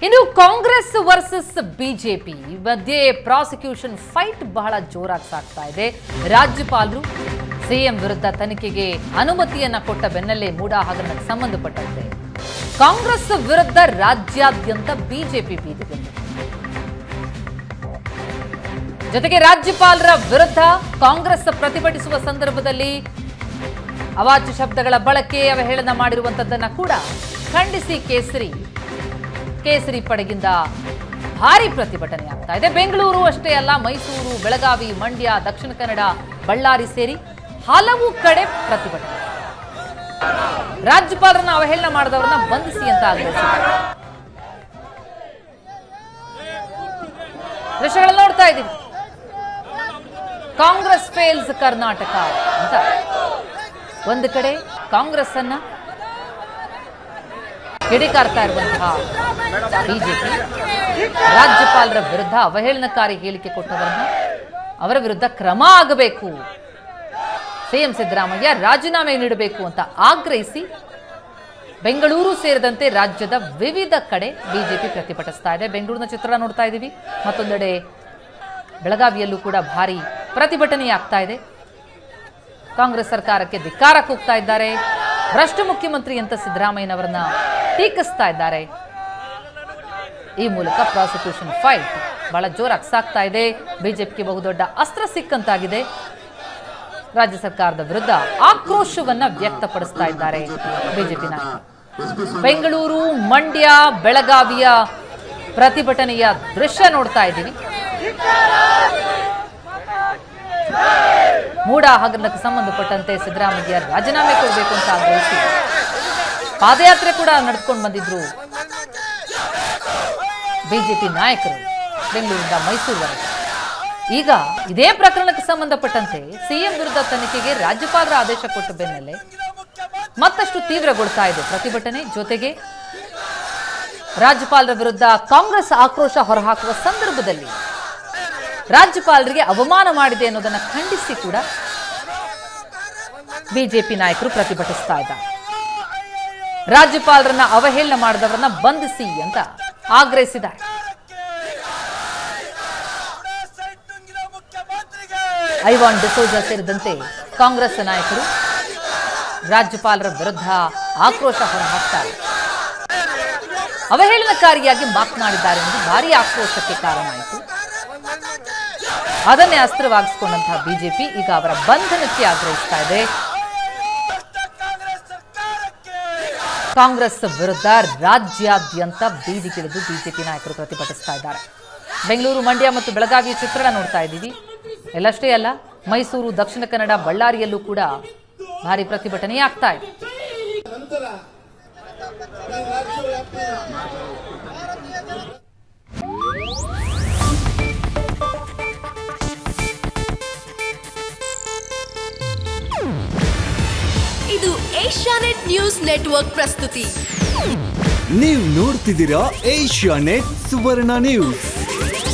ಇನ್ನು Congress versus BJP ಮಧ್ಯೆ prosecution fight ಬಹಳ ಜೋರಾಗಿ ಸಾಗ್ತಾ ಇದೆ ರಾಜ್ಯಪಾಲರು ಸಿಎಂ ವಿರುದ್ಧ ತನಿಖೆಗೆ ಅನುಮತಿಯನ್ನ ಕೊಟ್ಟ ಬೆನ್ನಲ್ಲೇ ಮೂಡಾ ಹಗರಣಕ್ಕೆ ಸಂಬಂಧಪಟ್ಟಂತೆ ಕಾಂಗ್ರೆಸ್ ವಿರುದ್ಧ ರಾಜ್ಯಾದ್ಯಂತ ಬಿಜೆಪಿ ಬೀದಿಗೆ ಜೊತೆಗೆ ರಾಜ್ಯಪಾಲರ ವಿರುದ್ಧ ಕಾಂಗ್ರೆಸ್ ಪ್ರತಿಭಟಿಸುವ ಸಂದರ್ಭದಲ್ಲಿ ಅವಾಚ್ಯ ಶಬ್ದಗಳ ಬಳಕೆ ಅವಹೇಳನ ಮಾಡಿರುವಂತದ್ದನ್ನ ಕೂಡ ಖಂಡಿಸಿ ಕೇಸರಿ ಕೇಸರಿ ಪಡೆಗಿಂದ ಭಾರಿ ಪ್ರತಿಭಟನೆ ಆಗ್ತಾ ಇದೆ ಬೆಂಗಳೂರು ಅಷ್ಟೇ ಅಲ್ಲ ಮೈಸೂರು ಬೆಳಗಾವಿ ಮಂಡ್ಯ ದಕ್ಷಿಣ ಕನ್ನಡ ಬಳ್ಳಾರಿ ಸೇರಿ ಹಲವು ಕಡೆ ಪ್ರತಿಭಟನೆ ರಾಜ್ಯಪಾಲರನ್ನ ಅವಹೇಳನ ಮಾಡಿದವರನ್ನ ಬಂಧಿಸಿ ಅಂತ ಆಗ್ರಹಿಸಿದ್ದಾರೆ ದೃಶ್ಯಗಳನ್ನ ನೋಡ್ತಾ ಇದ್ದೀವಿ ಕಾಂಗ್ರೆಸ್ ಫೇಲ್ಸ್ ಕರ್ನಾಟಕ ಅಂತ ಒಂದು ಕಡೆ ಕಾಂಗ್ರೆಸ್ ಅನ್ನ ಕಿಡಿಕಾರ್ತಾ ಇರುವಂತಹ ಬಿಜೆಪಿ ರಾಜ್ಯಪಾಲರ ವಿರುದ್ಧ ಅವಹೇಳನಕಾರಿ ಹೇಳಿಕೆ ಕೊಟ್ಟವರನ್ನ ಅವರ ವಿರುದ್ಧ ಕ್ರಮ ಆಗಬೇಕು ಸಿಎಂ ಸಿದ್ದರಾಮಯ್ಯ ರಾಜೀನಾಮೆ ನೀಡಬೇಕು ಅಂತ ಆಗ್ರಹಿಸಿ ಬೆಂಗಳೂರು ಸೇರಿದಂತೆ ರಾಜ್ಯದ ವಿವಿಧ ಕಡೆ ಬಿಜೆಪಿ ಪ್ರತಿಭಟಿಸ್ತಾ ಇದೆ ಬೆಂಗಳೂರಿನ ಚಿತ್ರಣ ನೋಡ್ತಾ ಇದ್ದೀವಿ ಮತ್ತೊಂದೆಡೆ ಬೆಳಗಾವಿಯಲ್ಲೂ ಕೂಡ ಭಾರಿ ಪ್ರತಿಭಟನೆ ಆಗ್ತಾ ಇದೆ ಕಾಂಗ್ರೆಸ್ ಸರ್ಕಾರಕ್ಕೆ ಧಿಕ್ಕಾರ ಕೂಗ್ತಾ ಇದ್ದಾರೆ ಭ್ರಷ್ಟ ಮುಖ್ಯಮಂತ್ರಿ ಅಂತ ಸಿದ್ದರಾಮಯ್ಯನವರನ್ನ ಟೀಕಿಸ್ತಾ ಇದ್ದಾರೆ ಈ ಮೂಲಕ ಪ್ರಾಸಿಕ್ಯೂಷನ್ ಫೈಟ್ ಬಹಳ ಜೋರಾಗಿ ಸಾಗ್ತಾ ಇದೆ ಬಿಜೆಪಿಗೆ ಬಹುದೊಡ್ಡ ಅಸ್ತ್ರ ಸಿಕ್ಕಂತಾಗಿದೆ ರಾಜ್ಯ ಸರ್ಕಾರದ ವಿರುದ್ಧ ಆಕ್ರೋಶವನ್ನ ವ್ಯಕ್ತಪಡಿಸ್ತಾ ಇದ್ದಾರೆ ಬಿಜೆಪಿ ನಾಯಕರು ಬೆಂಗಳೂರು ಮಂಡ್ಯ ಬೆಳಗಾವಿಯ ಪ್ರತಿಭಟನೆಯ ದೃಶ್ಯ ನೋಡ್ತಾ ಇದ್ದೀವಿ ಮೂಡ ಹಗರಣಕ್ಕೆ ಸಂಬಂಧಪಟ್ಟಂತೆ ಸಿದ್ದರಾಮಯ್ಯ ರಾಜೀನಾಮೆ ಕೊಡಬೇಕು ಅಂತ ಆಗ್ರಹಿಸಿ ಪಾದಯಾತ್ರೆ ಕೂಡ ನಡೆದುಕೊಂಡು ಬಂದಿದ್ರು ಬಿಜೆಪಿ ನಾಯಕರು ಬೆಂಗಳೂರಿಂದ ಮೈಸೂರುವರೆಗೆ ಈಗ ಇದೇ ಪ್ರಕರಣಕ್ಕೆ ಸಂಬಂಧಪಟ್ಟಂತೆ ಸಿಎಂ ವಿರುದ್ಧ ತನಿಖೆಗೆ ರಾಜ್ಯಪಾಲರ ಆದೇಶ ಕೊಟ್ಟ ಬೆನ್ನಲ್ಲೇ ಮತ್ತಷ್ಟು ತೀವ್ರಗೊಳ್ತಾ ಇದೆ ಪ್ರತಿಭಟನೆ ಜೊತೆಗೆ ರಾಜ್ಯಪಾಲರ ವಿರುದ್ಧ ಕಾಂಗ್ರೆಸ್ ಆಕ್ರೋಶ ಹೊರಹಾಕುವ ಸಂದರ್ಭದಲ್ಲಿ ರಾಜ್ಯಪಾಲರಿಗೆ ಅವಮಾನ ಮಾಡಿದೆ ಅನ್ನೋದನ್ನ ಖಂಡಿಸಿ ಕೂಡ ಬಿಜೆಪಿ ನಾಯಕರು ಪ್ರತಿಭಟಿಸ್ತಾ ಇದ್ದಾರೆ ರಾಜ್ಯಪಾಲರನ್ನ ಅವಹೇಳನ ಮಾಡಿದವರನ್ನ ಬಂಧಿಸಿ ಅಂತ ಆಗ್ರಹಿಸಿದ್ದಾರೆ ಐವಾನ್ ಡಿಸೋಜಾ ಸೇರಿದಂತೆ ಕಾಂಗ್ರೆಸ್ ನಾಯಕರು ರಾಜ್ಯಪಾಲರ ವಿರುದ್ಧ ಆಕ್ರೋಶ ಹೊರಹಾಕ್ತಾರೆ ಅವಹೇಳನಕಾರಿಯಾಗಿ ಮಾತನಾಡಿದ್ದಾರೆ ಎಂದು ಭಾರಿ ಆಕ್ರೋಶಕ್ಕೆ ಕಾರಣ ಆಯಿತು ಅದನ್ನೇ ಅಸ್ತ್ರವಾಗಿಸಿಕೊಂಡಂತಹ ಬಿಜೆಪಿ ಈಗ ಅವರ ಬಂಧನಕ್ಕೆ ಆಗ್ರಹಿಸ್ತಾ ಇದೆ ಕಾಂಗ್ರೆಸ್ ವಿರುದ್ಧ ರಾಜ್ಯಾದ್ಯಂತ ಬೀದಿಗಿಳಿದು ಬಿಜೆಪಿ ನಾಯಕರು ಪ್ರತಿಭಟಿಸ್ತಾ ಇದ್ದಾರೆ ಬೆಂಗಳೂರು ಮಂಡ್ಯ ಮತ್ತು ಬೆಳಗಾವಿ ಚಿತ್ರಣ ನೋಡ್ತಾ ಇದ್ದೀವಿ ಎಲ್ಲಷ್ಟೇ ಅಲ್ಲ ಮೈಸೂರು ದಕ್ಷಿಣ ಕನ್ನಡ ಬಳ್ಳಾರಿಯಲ್ಲೂ ಕೂಡ ಭಾರಿ ಪ್ರತಿಭಟನೆ ಆಗ್ತಾ ಇದೆ ನಂತರ ಈ ರಾಜ್ಯ ವ್ಯಾಪ್ತಿಯ ಇದು ಏಷ್ಯಾನೆಟ್ ನ್ಯೂಸ್ ನೆಟ್ವರ್ಕ್ ಪ್ರಸ್ತುತಿ ನೀವು ನೋಡ್ತಿದ್ದೀರಾ ಏಷ್ಯಾ ನೆಟ್ ಸುವರ್ಣ ನ್ಯೂಸ್